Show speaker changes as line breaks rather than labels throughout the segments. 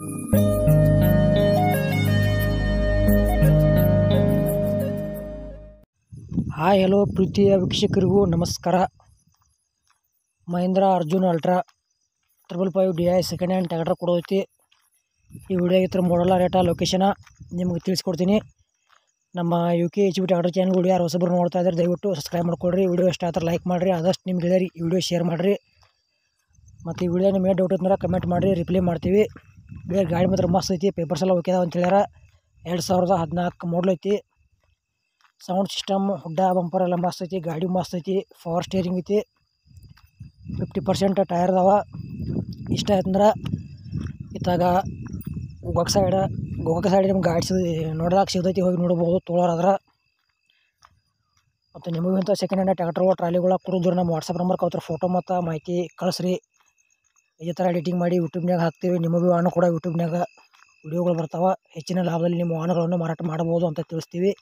hi hello ಪ್ರೀತಿಯ ವೀಕ್ಷಕರಿಗೂ ನಮಸ್ಕಾರ Mahindra Arjun ultra triple five D I second hand tractor ಕೊಡೋದೈತಿ ಈ ವಿಡಿಯೋ ಇತ್ರ ಮಾಡಲ್ಲ ರೇಟ ಲೊಕೇಶನ ನಿಮಗೆ ತಿಳಿಸ್ಕೊಡ್ತೀನಿ ನಮ್ಮ U K H B tractor channel video ಯಾರು ಹೊಸಬ್ರು ನೋಡ್ತಾ ಇದ್ದಾರೆ ದಯವಿಟ್ಟು ಸಬ್ಸ್ಕ್ರೈಬ್ ಮಾಡ್ಕೊಳ್ರಿ ವಿಡಿಯೋ ಇಷ್ಟ ಆದ್ರೆ ಲೈಕ್ ಮಾಡಿರಿ ಆದಷ್ಟು ನಿಮ್ಗೆ ಗೆಳೆಯರಿ ಈ ವಿಡಿಯೋ ಶೇರ್ ಮಾಡಿರಿ ಮತ್ತು ಈ ವಿಡಿಯೋ ನಿಮಗೆ ಡೌಟ್ ಇದ್ರೆ ಕಮೆಂಟ್ ಮಾಡಿರಿ ರಿಪ್ಲೈ ಮಾಡ್ತೀವಿ ಬೇರೆ ಗಾಡಿ ಮಾತ್ರ ಮಸ್ತ್ ಐತಿ ಪೇಪರ್ಸ್ ಎಲ್ಲ ಓಕೆ ಅಂತ ಹೇಳ್ಯಾರ ಎರಡು ಸಾವಿರದ ಹದಿನಾಲ್ಕು ಮಾಡಲ್ ಐತಿ ಸೌಂಡ್ ಸಿಸ್ಟಮ್ ಹುಡ್ಡ ಬಂಪರ್ ಎಲ್ಲ ಮಸ್ತ್ ಐತಿ ಗಾಡಿ ಮಸ್ತ್ ಐತಿ ಪವರ್ ಸ್ಟೇರಿಂಗ್ ಐತಿ ಫಿಫ್ಟಿ ಪರ್ಸೆಂಟ್ ಟೈರ್ ಅದಾವ ಇಷ್ಟ ಆಯ್ತಂದ್ರೆ ಇತ್ತಾಗ ಗೋಕಾಕ್ ಸೈಡ್ ಗೋಕಾಕ್ ಸೈಡ್ ನಿಮ್ಗೆ ಗಾಡಿ ಸಿಗ ನೋಡೋಕೆ ಸಿಗ್ತೈತಿ ಹೋಗಿ ನೋಡ್ಬೋದು ತೊಗೊಳೋರಾದ್ರೆ ಮತ್ತು ನಿಮಗೂ ಇಂಥ ಸೆಕೆಂಡ್ ಹ್ಯಾಂಡ್ ಟ್ಯಾಕ್ಟರ್ಗಳು ಟ್ರಾಲಿಗಳ ಕೊಡೋದ್ರ ನಮ್ಮ ವಾಟ್ಸಪ್ ನಂಬರ್ ಕೌತ್ರ ಫೋಟೋ ಮತ್ತು ಮಾಹಿತಿ ಕಳಿಸ್ರಿ ಈ ಥರ ಎಡಿಟಿಂಗ್ ಮಾಡಿ ಯೂಟ್ಯೂಬ್ನಾಗ ಹಾಕ್ತೀವಿ ನಿಮಗೂ ವಾಹನ ಕೂಡ ಯೂಟ್ಯೂಬ್ನಾಗ ವಿಡಿಯೋಗಳು ಬರ್ತಾವೆ ಹೆಚ್ಚಿನ ಲಾಭದಲ್ಲಿ ನಿಮ್ಮ ವಾಹನಗಳನ್ನು ಮಾರಾಟ ಮಾಡ್ಬೋದು ಅಂತ ತಿಳಿಸ್ತೀವಿ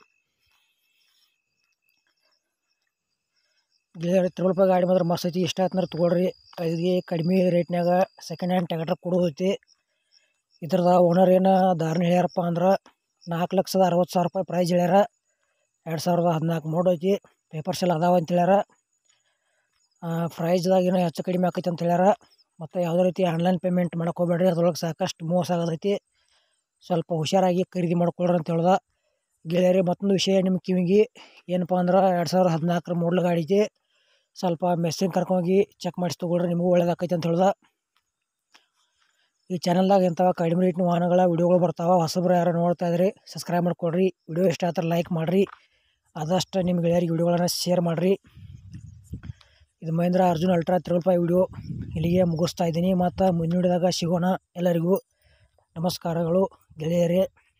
ಗೆಳೆಯರು ತ್ರಿಬಲ್ ಫೈವ್ ಗಾಡಿ ಮಾತ್ರ ಮಸ್ತ್ ಐತಿ ಇಷ್ಟ ಆಯ್ತಂದ್ರೆ ತೊಗೊಳ್ರಿ ಇದಕ್ಕೆ ಕಡಿಮೆ ರೇಟ್ನಾಗ ಸೆಕೆಂಡ್ ಹ್ಯಾಂಡ್ ಟ್ಯಾಕ್ಟರ್ ಕೊಡೋದೈತಿ ಇದ್ರದ ಓನರ್ ಏನು ಧಾರಣೆ ಹೇಳ್ಯಾರಪ್ಪ ಅಂದ್ರೆ ನಾಲ್ಕು ಲಕ್ಷದ ಅರವತ್ತು ಸಾವಿರ ರೂಪಾಯಿ ಪ್ರೈಸ್ ಹೇಳ್ಯಾರ ಎರಡು ಸಾವಿರದ ಹದಿನಾಲ್ಕು ಮೋಡ್ ಐತಿ ಪೇಪರ್ಸ್ ಎಲ್ಲ ಅದಾವ ಅಂತ ಹೇಳ್ಯಾರ ಪ್ರೈಸ್ದಾಗ ಏನೋ ಹೆಚ್ಚು ಕಡಿಮೆ ಆಕೈತಿ ಅಂತ ಹೇಳ್ಯಾರ ಮತ್ತು ಯಾವುದೇ ರೀತಿ ಆನ್ಲೈನ್ ಪೇಮೆಂಟ್ ಮಾಡಕ್ಕೆ ಹೋಗ್ಬೇಡ್ರಿ ಅದ್ರೊಳಗೆ ಸಾಕಷ್ಟು ಮೋಸ ಆಗೋದೈತಿ ಸ್ವಲ್ಪ ಹುಷಾರಾಗಿ ಖರೀದಿ ಮಾಡ್ಕೊಳ್ರಿ ಅಂತ ಹೇಳ್ದ ಗೆಳೆಯರಿ ಮತ್ತೊಂದು ವಿಷಯ ನಿಮ್ಮ ಕಿವಿಗೆ ಏನಪ್ಪ ಅಂದ್ರೆ ಎರಡು ಸಾವಿರದ ಹದಿನಾಲ್ಕರ ಮಾಡಲ್ ಗಾಡಿ ಐತಿ ಸ್ವಲ್ಪ ಮೆಸ್ಸಿಂಗ್ ಕರ್ಕೊಂಡೋಗಿ ಚೆಕ್ ಮಾಡಿಸಿ ತೊಗೊಳ್ರಿ ನಿಮಗೂ ಒಳ್ಳೇದಾಕೈತಿ ಅಂತ ಹೇಳ್ದ ಈ ಚಾನಲ್ದಾಗ ಇಂಥವ ಕಡಿಮೆ ರೇಟ್ನ ವಾಹನಗಳ ವಿಡಿಯೋಗಳು ಬರ್ತಾವೆ ಹೊಸಬ್ರು ಯಾರು ನೋಡ್ತಾ ಇದ್ರಿ ಸಬ್ಸ್ಕ್ರೈಬ್ ಮಾಡ್ಕೊಳ್ರಿ ವಿಡಿಯೋ ಇಷ್ಟ ಆದ್ರೆ ಲೈಕ್ ಮಾಡಿರಿ ಆದಷ್ಟು ನಿಮ್ಮ ಗೆಳೆಯರಿಗೆ ವಿಡಿಯೋಗಳನ್ನು ಶೇರ್ ಮಾಡಿರಿ ಇದು Mahindra Arjun ultra triple five video ಇಲ್ಲಿಗೆ ಮುಗಿಸ್ತಾ ಇದ್ದೀನಿ ಮತ್ತು ಮುಂದಿನದಾಗ ಸಿಗೋಣ ಎಲ್ಲರಿಗೂ ನಮಸ್ಕಾರಗಳು ಗೆಳೆಯರೇ